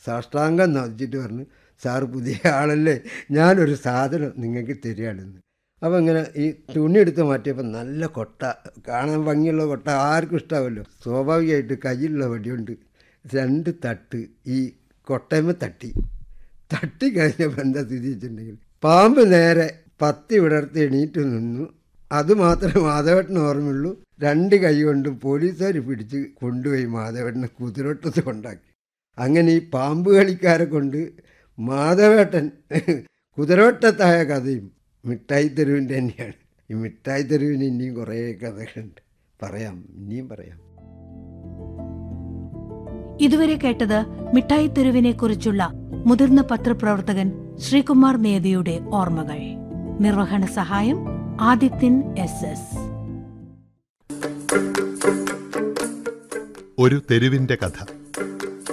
സാഷ്ടാംഗം നദിച്ചിട്ട് പറഞ്ഞു സാറ് പുതിയ ആളല്ലേ ഞാനൊരു സാധനം നിങ്ങൾക്ക് തരികയാണെന്ന് അപ്പോൾ ഇങ്ങനെ ഈ തുണി എടുത്ത് മാറ്റിയപ്പോൾ നല്ല കൊട്ട കാണാൻ ഭംഗിയുള്ള കൊട്ട ആർക്കും ഇഷ്ടാവുമല്ലോ സ്വാഭാവികമായിട്ട് കയ്യിലുള്ള വടിയുണ്ട് രണ്ട് തട്ട് ഈ കൊട്ടയമ്മ തട്ടി തട്ടി കഴിഞ്ഞപ്പോൾ എന്താ സ്ഥിതി വെച്ചിട്ടുണ്ടെങ്കിൽ പാമ്പ് നേരെ പത്തി വിടർത്തി എണീറ്റ് നിന്നു അതുമാത്രമേ മാധവേട്ടന് ഓർമ്മയുള്ളൂ രണ്ട് കൈ കൊണ്ടും പോലീസുകാർ പിടിച്ച് കൊണ്ടുപോയി മാധവേട്ടനെ കുതിരൊട്ടത്ത് കൊണ്ടാക്കി അങ്ങനെ ഈ പാമ്പ് കളിക്കാരെ കൊണ്ട് മാധവേട്ടൻ കുതിരോട്ടത്തായ കഥയും മിഠായി തെരുവിൻ്റെ തന്നെയാണ് ഈ മിഠായി തെരുവിന് ഇനിയും കുറേ കഥകളുണ്ട് പറയാം ഇനിയും പറയാം ഇതുവരെ കേട്ടത് മിഠായി തെരുവിനെ കുറിച്ചുള്ള മുതിർന്ന പത്രപ്രവർത്തകൻ ശ്രീകുമാർ നേതിയുടെ ഓർമ്മകൾ നിർവഹണ സഹായം ആദിത്യൻ എസ് എസ് ഒരു തെരുവിന്റെ കഥ